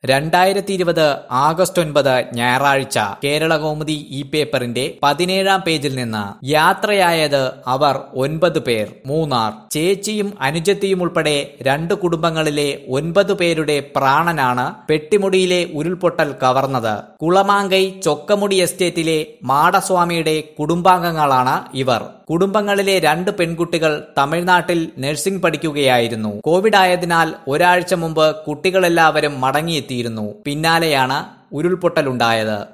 രണ്ടായിരത്തി ഇരുപത് ആഗസ്റ്റ് ഒൻപത് ഞായറാഴ്ച കേരള കൗമുദി ഈ പേപ്പറിന്റെ പതിനേഴാം പേജിൽ നിന്ന് യാത്രയായത് അവർ ഒൻപത് പേർ മൂന്നാർ ചേച്ചിയും അനുജത്തിയും ഉൾപ്പെടെ രണ്ട് കുടുംബങ്ങളിലെ ഒൻപത് പേരുടെ പ്രാണനാണ് പെട്ടിമുടിയിലെ ഉരുൾപൊട്ടൽ കവർന്നത് കുളമാങ്കൈ ചൊക്കമുടി എസ്റ്റേറ്റിലെ മാടസ്വാമിയുടെ കുടുംബാംഗങ്ങളാണ് ഇവർ കുടുംബങ്ങളിലെ രണ്ട് പെൺകുട്ടികൾ തമിഴ്നാട്ടിൽ നഴ്സിംഗ് പഠിക്കുകയായിരുന്നു കോവിഡ് ആയതിനാൽ ഒരാഴ്ച മുമ്പ് കുട്ടികളെല്ലാവരും മടങ്ങിയെത്തിയിരുന്നു പിന്നാലെയാണ് ഉരുൾപൊട്ടലുണ്ടായത്